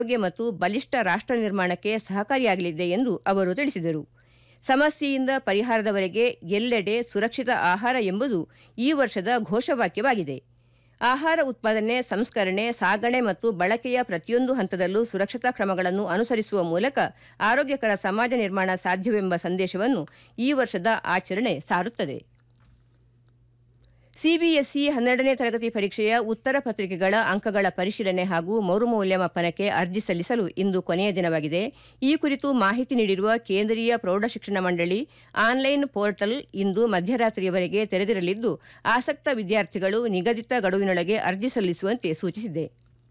ಆರೋಗ್ಯ ಮತ್ತು ಬಲಿಷ್ಠ ರಾಷ್ಟ್ರ ನಿರ್ಮಾಣಕ್ಕೆ ಸಹಕಾರಿಯಾಗಲಿದೆ ಎಂದು ಅವರು ತಿಳಿಸಿದರು ಸಮಸ್ಯೆಯಿಂದ ಪರಿಹಾರದವರೆಗೆ ಎಲ್ಲೆಡೆ ಸುರಕ್ಷಿತ ಆಹಾರ ಎಂಬುದು ಈ ವರ್ಷದ ಘೋಷವಾಕ್ಯವಾಗಿದೆ ಆಹಾರ ಉತ್ಪಾದನೆ ಸಂಸ್ಕರಣೆ ಸಾಗಣೆ ಮತ್ತು ಬಳಕೆಯ ಪ್ರತಿಯೊಂದು ಹಂತದಲ್ಲೂ ಸುರಕ್ಷತಾ ಕ್ರಮಗಳನ್ನು ಅನುಸರಿಸುವ ಮೂಲಕ ಆರೋಗ್ಯಕರ ಸಮಾಜ ನಿರ್ಮಾಣ ಸಾಧ್ಯವೆಂಬ ಸಂದೇಶವನ್ನು ಈ ವರ್ಷದ ಆಚರಣೆ ಸಾರುತ್ತದೆ ಸಿಬಿಎಸ್ಇ ಹನ್ನೆರಡನೇ ತರಗತಿ ಪರೀಕ್ಷೆಯ ಉತ್ತರ ಪತ್ರಿಕೆಗಳ ಅಂಕಗಳ ಪರಿಶೀಲನೆ ಹಾಗೂ ಮರುಮೌಲ್ಯಮಾಪನಕ್ಕೆ ಅರ್ಜಿ ಸಲ್ಲಿಸಲು ಇಂದು ಕೊನೆಯ ದಿನವಾಗಿದೆ ಈ ಕುರಿತು ಮಾಹಿತಿ ನೀಡಿರುವ ಕೇಂದ್ರೀಯ ಪ್ರೌಢಶಿಕ್ಷಣ ಮಂಡಳಿ ಆನ್ಲೈನ್ ಪೋರ್ಟಲ್ ಇಂದು ಮಧ್ಯರಾತ್ರಿಯವರೆಗೆ ತೆರೆದಿರಲಿದ್ದು ಆಸಕ್ತ ವಿದ್ಯಾರ್ಥಿಗಳು ನಿಗದಿತ ಗಡುವಿನೊಳಗೆ ಅರ್ಜಿ ಸಲ್ಲಿಸುವಂತೆ ಸೂಚಿಸಿದೆ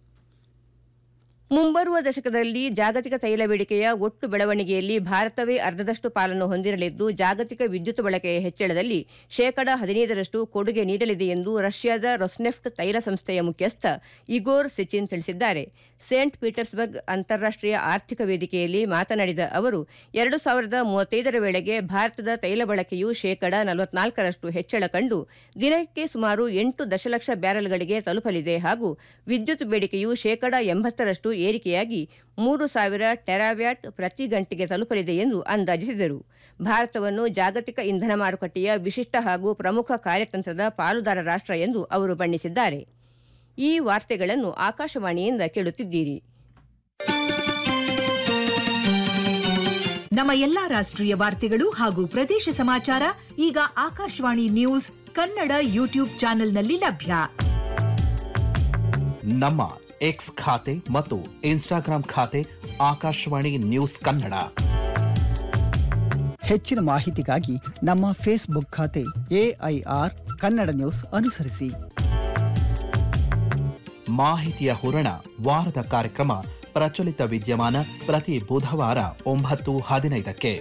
ಮುಂಬರುವ ದಶಕದಲ್ಲಿ ಜಾಗತಿಕ ತೈಲ ಬೇಡಿಕೆಯ ಒಟ್ಟು ಬೆಳವಣಿಗೆಯಲ್ಲಿ ಭಾರತವೇ ಅರ್ಧದಷ್ಟು ಪಾಲನ್ನು ಹೊಂದಿರಲಿದ್ದು ಜಾಗತಿಕ ವಿದ್ಯುತ್ ಬಳಕೆಯ ಹೆಚ್ಚಳದಲ್ಲಿ ಶೇಕಡ ಹದಿನೈದರಷ್ಟು ಕೊಡುಗೆ ನೀಡಲಿದೆ ಎಂದು ರಷ್ಯಾದ ರೊಸ್ನೆಫ್ಟ್ ತೈಲ ಸಂಸ್ಥೆಯ ಮುಖ್ಯಸ್ಥ ಇಗೋರ್ ಸಿಚಿನ್ ತಿಳಿಸಿದ್ದಾರೆ ಸೇಂಟ್ ಪೀಟರ್ಸ್ಬರ್ಗ್ ಅಂತಾರಾಷ್ಟೀಯ ಆರ್ಥಿಕ ವೇದಿಕೆಯಲ್ಲಿ ಮಾತನಾಡಿದ ಅವರು ಎರಡು ಸಾವಿರದ ಮೂವತ್ತೈದರ ವೇಳೆಗೆ ಭಾರತದ ತೈಲ ಬಳಕೆಯು ಶೇಕಡ ನಲವತ್ನಾಲ್ಕರಷ್ಟು ಹೆಚ್ಚಳ ಕಂಡು ದಿನಕ್ಕೆ ಸುಮಾರು ಎಂಟು ದಶಲಕ್ಷ ಬ್ಯಾರೆಲ್ಗಳಿಗೆ ತಲುಪಲಿದೆ ಹಾಗೂ ವಿದ್ಯುತ್ ಬೇಡಿಕೆಯು ಶೇಕಡ ಎಂಬತ್ತರಷ್ಟು ಏರಿಕೆಯಾಗಿ ಮೂರು ಸಾವಿರ ಟೆರಾವ್ಯಾಟ್ ಪ್ರತಿ ಗಂಟೆಗೆ ತಲುಪಲಿದೆ ಎಂದು ಅಂದಾಜಿಸಿದರು ಭಾರತವನ್ನು ಜಾಗತಿಕ ಇಂಧನ ಮಾರುಕಟ್ಟೆಯ ವಿಶಿಷ್ಟ ಹಾಗೂ ಪ್ರಮುಖ ಕಾರ್ಯತಂತ್ರದ ಪಾಲುದಾರ ರಾಷ್ಟ್ರ ಎಂದು ಅವರು ಬಣ್ಣಿಸಿದ್ದಾರೆ ಈ ವಾರ್ತೆಗಳನ್ನು ಆಕಾಶವಾಣಿಯಿಂದ ಕೇಳುತ್ತಿದ್ದೀರಿ ನಮ್ಮ ಎಲ್ಲಾ ರಾಷ್ಟ್ರೀಯ ವಾರ್ತೆಗಳು ಹಾಗೂ ಪ್ರದೇಶ ಸಮಾಚಾರ ಈಗ ಆಕಾಶವಾಣಿ ನ್ಯೂಸ್ ಕನ್ನಡ ಯೂಟ್ಯೂಬ್ ಚಾನೆಲ್ನಲ್ಲಿ ಲಭ್ಯ ನಮ್ಮ ಎಕ್ಸ್ ಖಾತೆ ಮತ್ತು ಇನ್ಸ್ಟಾಗ್ರಾಂ ಖಾತೆ ಆಕಾಶವಾಣಿ ನ್ಯೂಸ್ ಕನ್ನಡ ಹೆಚ್ಚಿನ ಮಾಹಿತಿಗಾಗಿ ನಮ್ಮ ಫೇಸ್ಬುಕ್ ಖಾತೆ ಎಐಆರ್ ಕನ್ನಡ ನ್ಯೂಸ್ ಅನುಸರಿಸಿ ಮಾಹಿತಿಯ ಹೂರಣ ವಾರದ ಕಾರ್ಯಕ್ರಮ ಪ್ರಚಲಿತ ವಿದ್ಯಮಾನ ಪ್ರತಿ ಬುಧವಾರ ಒಂಬತ್ತು ಹದಿನೈದಕ್ಕೆ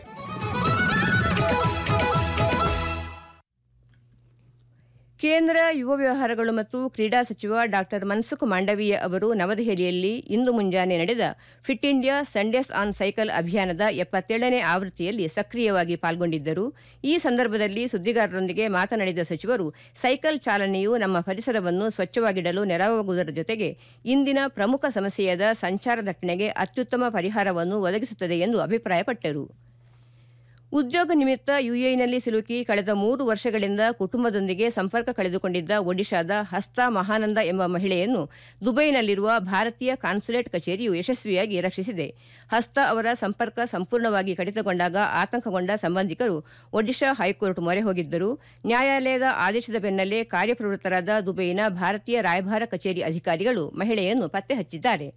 ಕೇಂದ್ರ ಯುವ ವ್ಯವಹಾರಗಳು ಮತ್ತು ಕ್ರೀಡಾ ಸಚಿವ ಡಾ ಮನ್ಸುಖ್ ಮಾಂಡವೀಯ ಅವರು ನವದೆಹಲಿಯಲ್ಲಿ ಇಂದು ಮುಂಜಾನೆ ನಡೆದ fit India Sundays on cycle ಅಭಿಯಾನದ ಎಪ್ಪತ್ತೇಳನೇ ಆವೃತ್ತಿಯಲ್ಲಿ ಸಕ್ರಿಯವಾಗಿ ಪಾಲ್ಗೊಂಡಿದ್ದರು ಈ ಸಂದರ್ಭದಲ್ಲಿ ಸುದ್ದಿಗಾರರೊಂದಿಗೆ ಮಾತನಾಡಿದ ಸಚಿವರು ಸೈಕಲ್ ಚಾಲನೆಯು ನಮ್ಮ ಪರಿಸರವನ್ನು ಸ್ವಚ್ಛವಾಗಿಡಲು ನೆರವಾಗುವುದರ ಜೊತೆಗೆ ಇಂದಿನ ಪ್ರಮುಖ ಸಮಸ್ಯೆಯಾದ ಸಂಚಾರ ದಟ್ಟಣೆಗೆ ಅತ್ಯುತ್ತಮ ಪರಿಹಾರವನ್ನು ಒದಗಿಸುತ್ತದೆ ಎಂದು ಅಭಿಪ್ರಾಯಪಟ್ಟರು ಉದ್ಯೋಗ ನಿಮಿತ್ತ ಯುಎಇನಲ್ಲಿ ಸಿಲುಕಿ ಕಳೆದ ಮೂರು ವರ್ಷಗಳಿಂದ ಕುಟುಂಬದೊಂದಿಗೆ ಸಂಪರ್ಕ ಕಳೆದುಕೊಂಡಿದ್ದ ಒಡಿಶಾದ ಹಸ್ತಾ ಮಹಾನಂದ ಎಂಬ ಮಹಿಳೆಯನ್ನು ದುಬೈನಲ್ಲಿರುವ ಭಾರತೀಯ ಕಾನ್ಸುಲೇಟ್ ಕಚೇರಿಯು ಯಶಸ್ವಿಯಾಗಿ ರಕ್ಷಿಸಿದೆ ಹಸ್ತಾ ಅವರ ಸಂಪರ್ಕ ಸಂಪೂರ್ಣವಾಗಿ ಕಡಿತಗೊಂಡಾಗ ಆತಂಕಗೊಂಡ ಸಂಬಂಧಿಕರು ಒಡಿಶಾ ಹೈಕೋರ್ಟ್ ಮೊರೆ ಹೋಗಿದ್ದರು ನ್ಯಾಯಾಲಯದ ಆದೇಶದ ಬೆನ್ನಲ್ಲೇ ಕಾರ್ಯಪ್ರವೃತ್ತರಾದ ದುಬೈನ ಭಾರತೀಯ ರಾಯಭಾರ ಕಚೇರಿ ಅಧಿಕಾರಿಗಳು ಮಹಿಳೆಯನ್ನು ಪತ್ತೆ ಹಚ್ಚಿದ್ದಾರೆ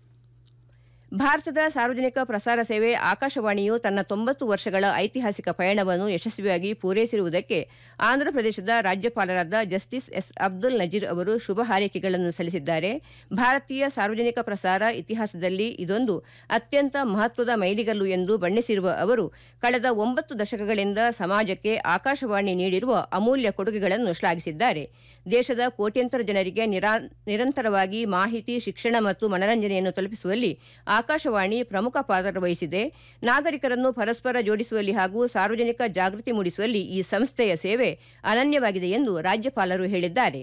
ಭಾರತದ ಸಾರ್ವಜನಿಕ ಪ್ರಸಾರ ಸೇವೆ ಆಕಾಶವಾಣಿಯು ತನ್ನ ತೊಂಬತ್ತು ವರ್ಷಗಳ ಐತಿಹಾಸಿಕ ಪಯಣವನ್ನು ಯಶಸ್ವಿಯಾಗಿ ಪೂರೈಸಿರುವುದಕ್ಕೆ ಆಂಧ್ರಪ್ರದೇಶದ ರಾಜ್ಯಪಾಲರಾದ ಜಸ್ಟಿಸ್ ಎಸ್ ಅಬ್ದುಲ್ ನಜೀರ್ ಅವರು ಶುಭ ಹಾರೈಕೆಗಳನ್ನು ಸಲ್ಲಿಸಿದ್ದಾರೆ ಭಾರತೀಯ ಸಾರ್ವಜನಿಕ ಪ್ರಸಾರ ಇತಿಹಾಸದಲ್ಲಿ ಇದೊಂದು ಅತ್ಯಂತ ಮಹತ್ವದ ಮೈಲಿಗಲ್ಲು ಎಂದು ಬಣ್ಣಿಸಿರುವ ಅವರು ಕಳೆದ ಒಂಬತ್ತು ದಶಕಗಳಿಂದ ಸಮಾಜಕ್ಕೆ ಆಕಾಶವಾಣಿ ನೀಡಿರುವ ಅಮೂಲ್ಯ ಕೊಡುಗೆಗಳನ್ನು ಶ್ಲಾಘಿಸಿದ್ದಾರೆ ದೇಶದ ಕೋಟ್ಯಂತರ ಜನರಿಗೆ ನಿರಾ- ನಿರಂತರವಾಗಿ ಮಾಹಿತಿ ಶಿಕ್ಷಣ ಮತ್ತು ಮನರಂಜನೆಯನ್ನು ತಲುಪಿಸುವಲ್ಲಿ ಆಕಾಶವಾಣಿ ಪ್ರಮುಖ ಪಾತ್ರ ವಹಿಸಿದೆ ನಾಗರಿಕರನ್ನು ಪರಸ್ಪರ ಜೋಡಿಸುವಲ್ಲಿ ಹಾಗೂ ಸಾರ್ವಜನಿಕ ಜಾಗೃತಿ ಮೂಡಿಸುವಲ್ಲಿ ಈ ಸಂಸ್ಥೆಯ ಸೇವೆ ಅನನ್ಯವಾಗಿದೆ ಎಂದು ರಾಜ್ಯಪಾಲರು ಹೇಳಿದ್ದಾರೆ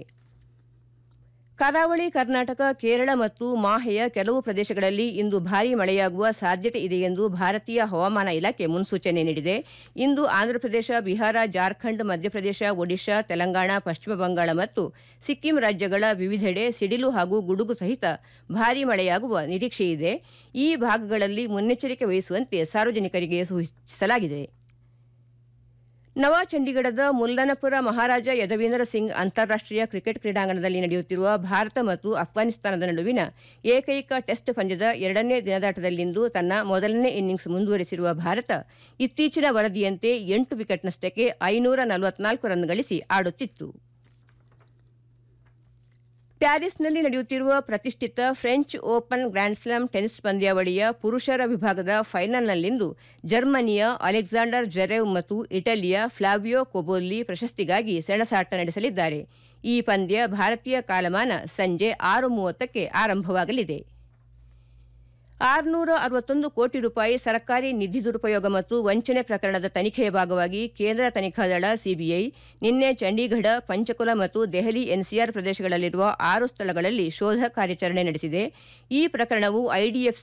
ಕರಾವಳಿ ಕರ್ನಾಟಕ ಕೇರಳ ಮತ್ತು ಮಾಹೆಯ ಕೆಲವು ಪ್ರದೇಶಗಳಲ್ಲಿ ಇಂದು ಭಾರೀ ಮಳೆಯಾಗುವ ಸಾಧ್ಯತೆ ಇದೆ ಎಂದು ಭಾರತೀಯ ಹವಾಮಾನ ಇಲಾಖೆ ಮುನ್ಸೂಚನೆ ನೀಡಿದೆ ಇಂದು ಆಂಧ್ರಪ್ರದೇಶ ಬಿಹಾರ ಜಾರ್ಖಂಡ್ ಮಧ್ಯಪ್ರದೇಶ ಒಡಿಶಾ ತೆಲಂಗಾಣ ಪಶ್ಚಿಮ ಬಂಗಾಳ ಮತ್ತು ಸಿಕ್ಕಿಂ ರಾಜ್ಯಗಳ ವಿವಿಧೆಡೆ ಸಿಡಿಲು ಹಾಗೂ ಗುಡುಗು ಸಹಿತ ಭಾರೀ ಮಳೆಯಾಗುವ ನಿರೀಕ್ಷೆಯಿದೆ ಈ ಭಾಗಗಳಲ್ಲಿ ಮುನ್ನೆಚ್ಚರಿಕೆ ವಹಿಸುವಂತೆ ಸಾರ್ವಜನಿಕರಿಗೆ ಸೂಚಿಸಲಾಗಿದೆ ನವ ಚಂಡೀಗಢದ ಮುಲ್ಲನಪುರ ಮಹಾರಾಜ ಯದವೀಂದ್ರ ಸಿಂಗ್ ಅಂತಾರಾಷ್ಟೀಯ ಕ್ರಿಕೆಟ್ ಕ್ರೀಡಾಂಗಣದಲ್ಲಿ ನಡೆಯುತ್ತಿರುವ ಭಾರತ ಮತ್ತು ಅಫ್ಘಾನಿಸ್ತಾನದ ನಡುವಿನ ಏಕೈಕ ಟೆಸ್ಟ್ ಪಂದ್ಯದ ಎರಡನೇ ದಿನದಾಟದಲ್ಲಿಂದು ತನ್ನ ಮೊದಲನೇ ಇನ್ನಿಂಗ್ಸ್ ಮುಂದುವರೆಸಿರುವ ಭಾರತ ಇತ್ತೀಚಿನ ವರದಿಯಂತೆ ಎಂಟು ವಿಕೆಟ್ನಷ್ಟಕ್ಕೆ ಐನೂರ ನಲವತ್ನಾಲ್ಕು ರನ್ ಗಳಿಸಿ ಆಡುತ್ತಿತ್ತು ಪ್ಯಾರಿಸ್ನಲ್ಲಿ ನಡೆಯುತ್ತಿರುವ ಪ್ರತಿಷ್ಠಿತ ಫ್ರೆಂಚ್ ಓಪನ್ ಗ್ರ್ಯಾಂಡ್ಸ್ಲಾಮ್ ಟೆನಿಸ್ ಪಂದ್ಯಾವಳಿಯ ಪುರುಷರ ವಿಭಾಗದ ಫೈನಲ್ನಲ್ಲಿಂದು ಜರ್ಮನಿಯ ಅಲೆಕ್ಸಾಂಡರ್ ಜೆರೆವ್ ಮತ್ತು ಇಟಲಿಯ ಫ್ಲಾವಿಯೋ ಕೊಬೋಲ್ಲಿ ಪ್ರಶಸ್ತಿಗಾಗಿ ಸೆಣಸಾಟ ನಡೆಸಲಿದ್ದಾರೆ ಈ ಪಂದ್ಯ ಭಾರತೀಯ ಕಾಲಮಾನ ಸಂಜೆ ಆರು ಮೂವತ್ತಕ್ಕೆ ಆರಂಭವಾಗಲಿದೆ ಆರುನೂರ ಅರವತ್ತೊಂದು ಕೋಟಿ ರೂಪಾಯಿ ಸರ್ಕಾರಿ ನಿಧಿ ದುರುಪಯೋಗ ಮತ್ತು ವಂಚನೆ ಪ್ರಕರಣದ ತನಿಖೆಯ ಭಾಗವಾಗಿ ಕೇಂದ್ರ ತನಿಖಾ ದಳ ಸಿಬಿಐ ನಿನ್ನೆ ಚಂಡೀಗಢ ಪಂಚಕುಲ ಮತ್ತು ದೆಹಲಿ ಎನ್ಸಿಆರ್ ಪ್ರದೇಶಗಳಲ್ಲಿರುವ ಆರು ಸ್ಥಳಗಳಲ್ಲಿ ಶೋಧ ಕಾರ್ಯಾಚರಣೆ ನಡೆಸಿದೆ ಈ ಪ್ರಕರಣವು ಐಡಿಎಫ್